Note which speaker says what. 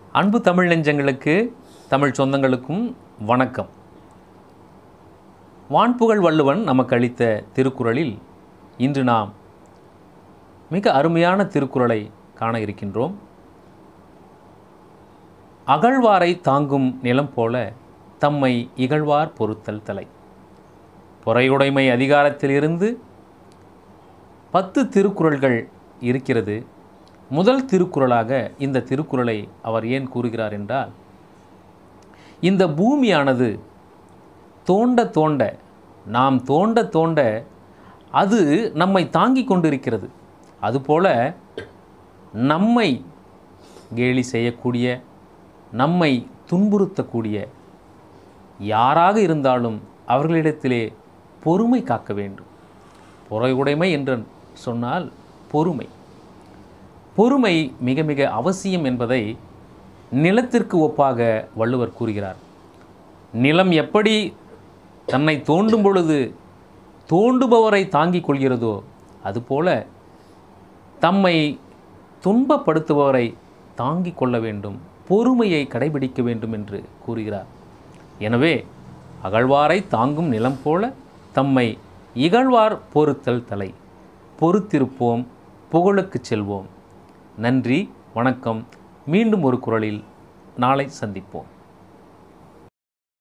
Speaker 1: அன்பு தமிழ் நெஞ்சங்களுக்கு தமிழ் சொந்தங்களுக்கும் வணக்கம் வான்புகழ் வள்ளுவன் நமக்கு அளித்த திருக்குறளில் இன்று நாம் மிக அருமையான திருக்குறளை காண இருக்கின்றோம் அகழ்வாரை தாங்கும் நிலம் போல தம்மை இகழ்வார் பொறுத்தல் தலை பொறையுடைமை அதிகாரத்திலிருந்து பத்து திருக்குறள்கள் இருக்கிறது முதல் திருக்குறளாக இந்த திருக்குறளை அவர் ஏன் கூறுகிறார் என்றால் இந்த பூமியானது தோண்ட தோண்ட நாம் தோண்ட தோண்ட அது நம்மை தாங்கிக் கொண்டிருக்கிறது அதுபோல நம்மை கேலி செய்யக்கூடிய நம்மை துன்புறுத்தக்கூடிய யாராக இருந்தாலும் அவர்களிடத்திலே பொறுமை காக்க வேண்டும் பொறையுடைமை என்று சொன்னால் பொறுமை பொறுமை மிக மிக அவசியம் என்பதை நிலத்திற்கு ஒப்பாக வள்ளுவர் கூறுகிறார் நிலம் எப்படி தன்னை தோண்டும் பொழுது தோண்டுபவரை தாங்கிக் கொள்கிறதோ அதுபோல தம்மை துன்பப்படுத்துபவரை தாங்கிக் கொள்ள வேண்டும் பொறுமையை கடைபிடிக்க வேண்டும் என்று கூறுகிறார் எனவே அகழ்வாரை தாங்கும் நிலம் போல தம்மை இகழ்வார் பொறுத்தல் தலை பொறுத்திருப்போம் புகழுக்குச் செல்வோம் நன்றி வணக்கம் மீண்டும் ஒரு குரலில் நாளை சந்திப்போம்